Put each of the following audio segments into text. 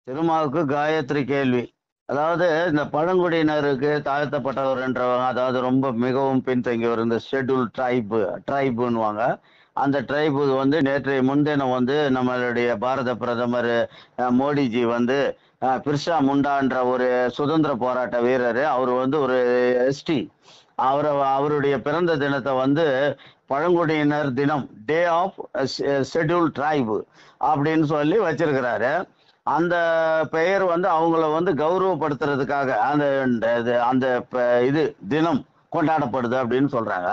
திருமாவுக்கு காயத்ரி கேள்வி அதாவது இந்த பழங்குடியினருக்கு தாழ்த்தப்பட்டவர்ன்றவங்க அதாவது ரொம்ப மிகவும் பின்தங்கியவர் இந்த ஷெட்யூல் ட்ரைபு ட்ரைபுன்னுவாங்க அந்த ட்ரைபு வந்து நேற்றைய முன்தினம் வந்து நம்மளுடைய பாரத பிரதமர் அஹ், மோடிஜி வந்து அஹ், பிர்சா முண்டான்ற ஒரு சுதந்திர போராட்ட வீரர் அவர் வந்து ஒரு எஸ்டி அவரை அவருடைய பிறந்த தினத்தை வந்து பழங்குடியினர் தினம் டே ஆஃப் ஷெட்யூல் ட்ரைபு அப்படின்னு சொல்லி வச்சிருக்கிறாரு அந்த பெயர் வந்து அவங்கள வந்து கௌரவப்படுத்துறதுக்காக அந்த இந்த இது- அந்த ப- இது தினம் கொண்டாடப்படுது அப்படின்னு சொல்றாங்க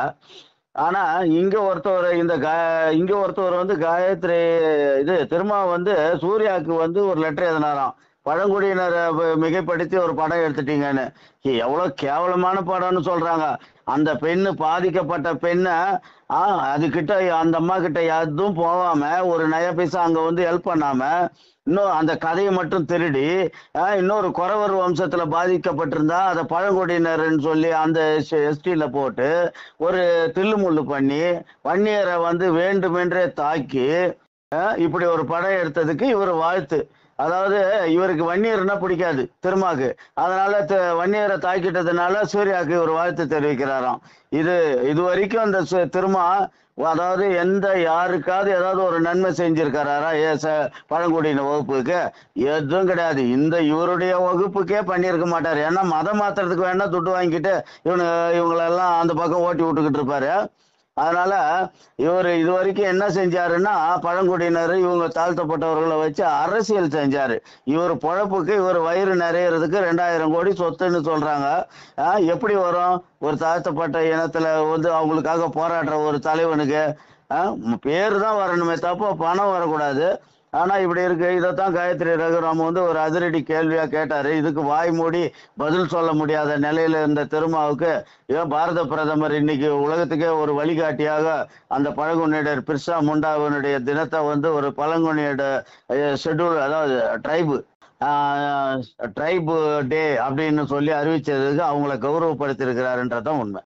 ஆனா இங்க ஒருத்தவர் இந்த கா இங்க ஒருத்தவர் வந்து காயத்ரி இது திரும்ப வந்து சூர்யாவுக்கு வந்து ஒரு லெட்டர் எழுதினாராம் பழங்குடியினரை வ- மிகைப்படுத்தி ஒரு படம் எடுத்துட்டீங்கன்னு ஏ, எவ்வளவு கேவலமான படம்னு சொல்றாங்க அந்த பெண்ணு பாதிக்கப்பட்ட பெண்ணை ஆ அது கிட்ட அந்த அம்மா கிட்ட எதுவும் போகாம ஒரு நய பைசா அங்க வந்து ஹெல்ப் பண்ணாம இன்னும் அந்த கதையை மட்டும் திருடி ஆ, இன்னொரு குறவர் வம்சத்துல பாதிக்கப்பட்டிருந்தா அதை பழங்குடியினர்னு சொல்லி அந்த எஸ்டியில போட்டு ஒரு தில்லுமுள்ளு பண்ணி வன்னியரை வந்து வேண்டுமென்றே தாக்கி ஆ, இப்படி ஒரு படம் எடுத்ததுக்கு இவர் வாழ்த்து அதாவது இவருக்கு வன்னியர்னா பிடிக்காது திருமாக்கு அதனால த- வன்னியரை தாக்கிட்டதுனால சூர்யாவுக்கு இவர் வாழ்த்து தெரிவிக்கிறாராம் இது இது வரைக்கும் அந்த சு- திருமா அதாவது எந்த யாருக்காவது ஏதாவது ஒரு நன்மை செஞ்சிருக்காரா ஏ ச பழங்குடியின வகுப்புக்கு எதுவும் கிடையாது இந்த இவருடைய வகுப்புக்கே பண்ணியிருக்க மாட்டார் ஏன்னா மதம் மாத்துறதுக்கு வேணா துட்டு வாங்கிட்டு இவனு இவங்களெல்லாம் அந்த பக்கம் ஓட்டி விட்டுக்கிட்டு இருப்பாரு அதனால இவர் இது வரைக்கும் என்ன செஞ்சாருன்னா பழங்குடியினர் இவங்க தாழ்த்தப்பட்டவர்களை வச்சு அரசியல் செஞ்சாரு இவர் பொழப்புக்கு இவர் வயிறு நிறையறதுக்கு ரெண்டாயிரம் கோடி சொத்துன்னு சொல்றாங்க ஆஹ் எப்படி வரும் ஒரு தாழ்த்தப்பட்ட இனத்துல வந்து அவங்களுக்காக போராடுற ஒரு தலைவனுக்கு ஆஹ் பேர் தான் வரணுமே தப்ப பணம் வரக்கூடாது ஆனா இப்படி இருக்கு இதைத்தான் காயத்ரி ரகுராம் வந்து ஒரு அதிரடி கேள்வியா கேட்டாரு இதுக்கு வாய் மூடி பதில் சொல்ல முடியாத நிலையில இருந்த திருமாவுக்கு ஏன் பாரத பிரதமர் இன்னைக்கு உலகத்துக்கே ஒரு வழிகாட்டியாக அந்த பழங்குடியினர் பிர்சா முண்டாவினுடைய தினத்தை வந்து ஒரு பழங்குடியிட ஷெட்யூல் அதாவது ட்ரைபு ட்ரைபு டே அப்படின்னு சொல்லி அறிவிச்சதுக்கு அவங்கள கௌரவப்படுத்தி இருக்கிறாருன்றதான் உண்மை